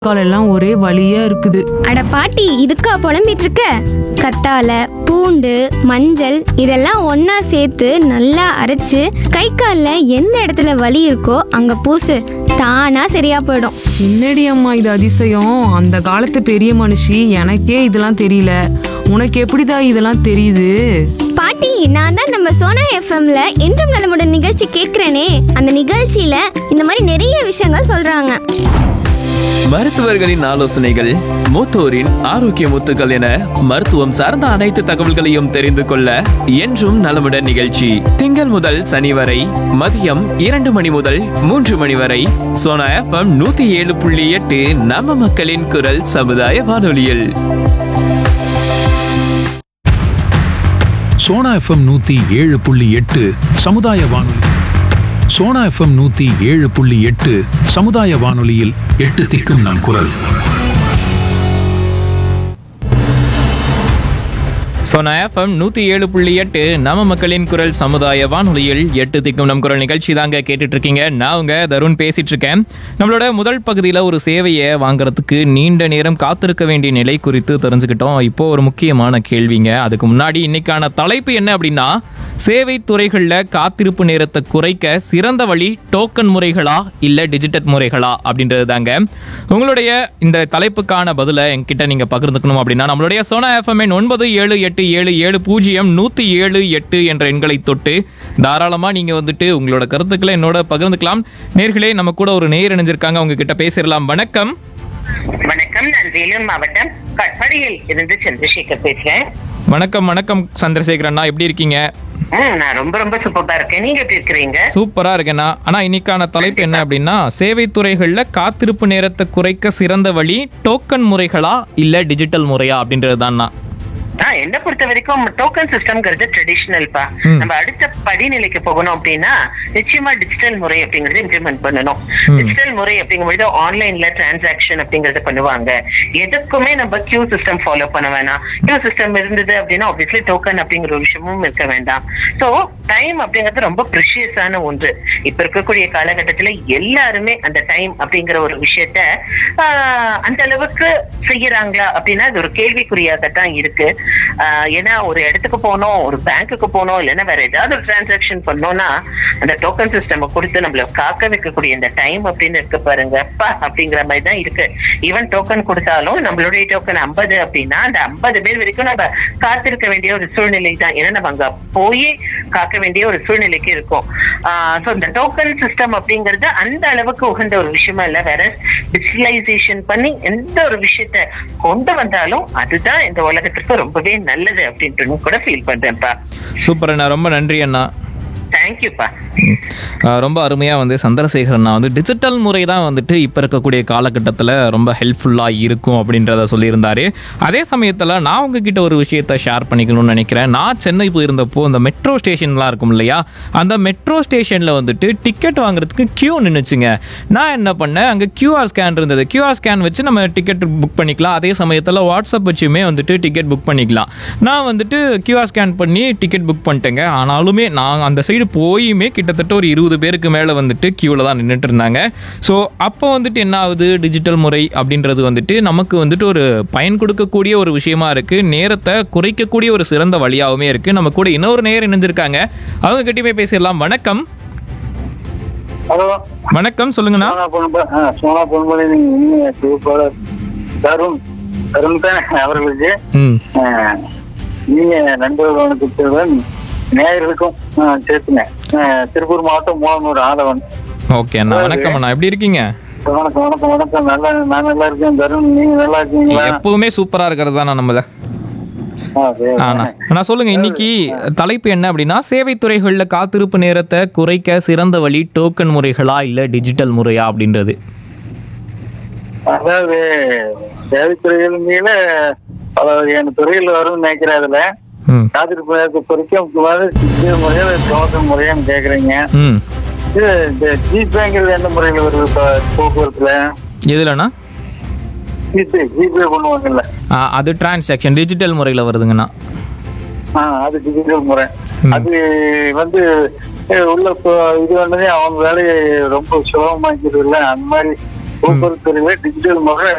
காலெல்லாம் ஒரே வலியா இருக்குது அட பாட்டி இதுக்கா புலம்பிட்டு இருக்க கத்தால பூண்டு மஞ்சள் இதெல்லாம் ஒண்ணா சேர்த்து நல்லா அரைச்சு கை காலில் எந்த இடத்துல வலி இருக்கோ அங்க பூசு தானா சரியா போயிடும் என்னடி அம்மா இது அதிசயம் அந்த காலத்து பெரிய மனுஷி எனக்கே இதெல்லாம் தெரியல உனக்கு எப்படிடா இதெல்லாம் தெரியுது பாட்டி நான் தான் நம்ம சோனா எஃப்எம்ல என்றும் நலமுடன் நிகழ்ச்சி கேட்கிறேனே அந்த நிகழ்ச்சியில இந்த மாதிரி நிறைய விஷயங்கள் சொல்றாங்க மருத்துவர்களின் ஆலோசனைகள் மூத்தோரின் ஆரோக்கிய முத்துக்கள் என மருத்துவம் சார்ந்த அனைத்து தகவல்களையும் தெரிந்து கொள்ள என்றும் நலமுடன் நிகழ்ச்சி திங்கள் முதல் சனி வரை மதியம் இரண்டு மணி முதல் மூன்று மணி வரை சோனா எஃப்எம் நூத்தி ஏழு புள்ளி எட்டு நம்ம மக்களின் குரல் சமுதாய வானொலியில் சோனா எஃப்எம் நூத்தி ஏழு புள்ளி எட்டு சமுதாய வானொலி சோனா எஃப்எம் நூத்தி ஏழு புள்ளி எட்டு சமுதாய வானொலியில் எட்டு திக்கும் நம் குரல் சோனா எஃப்எம் நூத்தி ஏழு புள்ளி எட்டு நம்ம மக்களின் குரல் சமுதாய வானொலியில் எட்டு திக்கும் நம் குரல் நிகழ்ச்சி தாங்க கேட்டுட்டு இருக்கீங்க நான் உங்க தருண் பேசிட்டு இருக்கேன் நம்மளோட முதல் பகுதியில் ஒரு சேவையை வாங்குறதுக்கு நீண்ட நேரம் காத்திருக்க வேண்டிய நிலை குறித்து தெரிஞ்சுக்கிட்டோம் இப்போ ஒரு முக்கியமான கேள்விங்க அதுக்கு முன்னாடி இன்னைக்கான தலைப்பு என்ன அப்படின்னா சேவை துறைகளில் காத்திருப்பு நேரத்தை குறைக்க சிறந்த வழி டோக்கன் முறைகளா இல்லை டிஜிட்டல் முறைகளா அப்படின்றது தாங்க உங்களுடைய இந்த தலைப்புக்கான பதிலை என்கிட்ட நீங்கள் பகிர்ந்துக்கணும் அப்படின்னா நம்மளுடைய சோனா எஃப்எம்என் ஒன்பது ஏழு எட்டு ஏழு ஏழு பூஜ்ஜியம் நூற்றி ஏழு எட்டு என்ற எண்களை தொட்டு தாராளமாக நீங்கள் வந்துட்டு உங்களோட கருத்துக்களை என்னோட பகிர்ந்துக்கலாம் நேர்களே நம்ம கூட ஒரு நேர் இணைஞ்சிருக்காங்க அவங்க கிட்ட பேசிடலாம் வணக்கம் வணக்கம் நான் வேலூர் மாவட்டம் கட்படியில் இருந்து சந்திரசேகர் பேசுறேன் வணக்கம் வணக்கம் சந்திரசேகர் அண்ணா எப்படி இருக்கீங்க ம், நான் ரொம்ப ரொம்ப சூப்பரா இருக்கேன் நீங்க எப்படி இருக்கிறீங்க சூப்பரா இருக்கேண்ணா ஆனா இன்னைக்கான தலைப்பு என்ன அப்படின்னா சேவை துறைகள்ல காத்திருப்பு நேரத்தை குறைக்க சிறந்த வழி டோக்கன் முறைகளா இல்ல டிஜிட்டல் முறையா அப்படின்றது தான்ண்ணா ஆ, என்ன பொறுத்த வரைக்கும் டோக்கன் சிஸ்டம்ங்கிறது ட்ரெடிஷனல் பா ம். நம்ம அடுத்த படிநிலைக்கு போகணும் அப்படின்னா நிச்சயமா டிஜிட்டல் முறை அப்படிங்கறத இம்ப்ளிமெண்ட் பண்ணணும் டிஜிட்டல் முறை அப்படிங்கும்போது ஆன்லைன்ல டிரான்சாக்ஷன் அப்படிங்கறத பண்ணுவாங்க எதுக்குமே நம்ம கியூ சிஸ்டம் ஃபாலோ பண்ண வேணாம் கியூ சிஸ்டம் இருந்தது அப்படின்னா ஆப்வியஸ்லி டோக்கன் அப்படிங்கிற ஒரு விஷயமும் இருக்க வேண்டாம் சோ டைம் அப்படிங்கிறது ரொம்ப ப்ரிஷியஸான ஒன்று இப்ப இருக்கக்கூடிய காலகட்டத்துல எல்லாருமே அந்த டைம் அப்படிங்கிற ஒரு விஷயத்த ஆஹ், அந்த அளவுக்கு செய்யறாங்களா அப்படின்னா அது ஒரு கேள்விக்குறியாகத்தான் இருக்கு ஆஹ், ஏன்னா ஒரு இடத்துக்கு போனோம் ஒரு பேங்க்குக்கு போனோம் இல்லைன்னா வேற ஏதாவது ஒரு டிரான்சாக்ஷன் பண்ணோம்னா அந்த டோக்கன் சிஸ்டம் கொடுத்து நம்மள காக்க வைக்கக்கூடிய இந்த டைம் அப்படின்னு இருக்கு பாருங்க அப்பா அப்படிங்கிற மாதிரி தான் இருக்கு ஈவன் டோக்கன் கொடுத்தாலும் நம்மளுடைய டோக்கன் ஐம்பது அப்படின்னா அந்த ஐம்பது பேர் வரைக்கும் நம்ம காத்திருக்க வேண்டிய ஒரு சூழ்நிலை தான் ஏன்னா நம்ம அங்க போய் காக்க வேண்டிய ஒரு சூழ்நிலைக்கு இருக்கும் சோ இந்த டோக்கன் சிஸ்டம் அப்படிங்கிறது அந்த அளவுக்கு உகந்த ஒரு விஷயமா இல்ல வேற டிஜிட்டலைசேஷன் பண்ணி எந்த ஒரு விஷயத்த கொண்டு வந்தாலும் அதுதான் இந்த உலகத்திற்கு ரொம்பவே நல்லது அப்படின்ட்டு கூட ஃபீல் பண்றேன்ப்பா சூப்பர் அண்ணா ரொம்ப நன்றி அண்ணா தேங்க்யூப்பா ம். ஆஹ் ரொம்ப அருமையாக வந்து சந்திரசேகர் அண்ணா வந்து டிஜிட்டல் முறை தான் வந்துட்டு இப்போ இருக்கக்கூடிய காலகட்டத்தில் ரொம்ப ஹெல்ப்ஃபுல்லாக இருக்கும் அப்படின்றத சொல்லியிருந்தாரு அதே சமயத்தில் நான் உங்ககிட்ட ஒரு விஷயத்த ஷேர் பண்ணிக்கணும்னு நினைக்கிறேன் நான் சென்னை போயிருந்தப்போ அந்த மெட்ரோ ஸ்டேஷன்லாம் இருக்கும் இல்லையா அந்த மெட்ரோ ஸ்டேஷனில் வந்துட்டு டிக்கெட் வாங்குறதுக்கு க்யூ நின்றுச்சுங்க நான் என்ன பண்ணேன் அங்கே கியூஆர் ஸ்கேன் இருந்தது கியூஆர் ஸ்கேன் வச்சு நம்ம டிக்கெட் புக் பண்ணிக்கலாம் அதே சமயத்தில் வாட்ஸ்அப் வச்சுமே வந்துட்டு டிக்கெட் புக் பண்ணிக்கலாம் நான் வந்துட்டு கியூஆர் ஸ்கேன் பண்ணி டிக்கெட் புக் பண்ணிட்டேங்க ஆனாலுமே நான் அந்த சைடு போயுமே கிட்டத்தட்ட ஒரு இருபது பேருக்கு மேலே வந்துட்டு க்யூவில் தான் நின்றுட்டு இருந்தாங்க ஸோ அப்போ வந்துட்டு என்ன ஆகுது டிஜிட்டல் முறை அப்படின்றது வந்துட்டு நமக்கு வந்துட்டு ஒரு பயன் கொடுக்கக்கூடிய ஒரு விஷயமா இருக்குது நேரத்தை குறைக்கக்கூடிய ஒரு சிறந்த வழியாகவுமே இருக்குது நம்ம கூட இன்னொரு நேரம் இணைஞ்சிருக்காங்க அவங்க கிட்டயுமே பேசிடலாம் வணக்கம் ஹலோ வணக்கம் சொல்லுங்கண்ணா சோனா பொன்ப ஆ, சோனா பொன்பலை நீங்க சிவப்பாளர் தருண் தருண் தான் அவர்களுக்கு ம் ஆ, நீங்க நண்பர்களுடன் நேயர்களுக்கும் ஆ, சேர்த்துங்க ஆ, திருப்பூர் மாவட்டம் மூலனூர் ஆதவன் ஓகே அண்ணா வணக்கம் அண்ணா எப்படி இருக்கீங்க வணக்கம் வணக்கம் வணக்கம் நல்லா நான் நல்லா இருக்கேன் தருண் நீங்க நல்லா இருக்கீங்களா எப்பவுமே சூப்பரா இருக்கிறது தான் நம்ம ஆ, சரி. ஆனா நான் சொல்லுங்க இன்னைக்கு தலைப்பு என்ன அப்படின்னா சேவை துறைகள்ல காத்திருப்பு நேரத்தை குறைக்க சிறந்த வழி டோக்கன் முறைகளா இல்ல டிஜிட்டல் முறையா அப்படின்றது அதாவது சேவைத்துறைகள் மீது பல வகையான துறைகள் வரும்னு நினைக்கிறேன் அதுல ம் காத்திருப்பு நேரத்தை குறைக்க முக்கியமாக சிறு முறையில் டோக்கன் முறையான்னு கேக்குறீங்க ம் இது இந்த ஜிபேங்கிறது எந்த முறையில் வருது இப்போ போக்குவரத்துல எதுலண்ணா ஜிபே ஜிபே பண்ணுவாங்கல்ல ஆ, அது டிரான்சாக்ஷன் டிஜிட்டல் முறையில் வருதுங்கண்ணா ஆ அது டிஜிட்டல் முறை அது வந்து அஹ், உள்ள இப்போ இது வந்ததே அவங்க வேலையை ரொம்ப சுலபமாக்கிறது இல்லை அந்த மாதிரி போக்குவரத்து துறையில டிஜிட்டல் முறை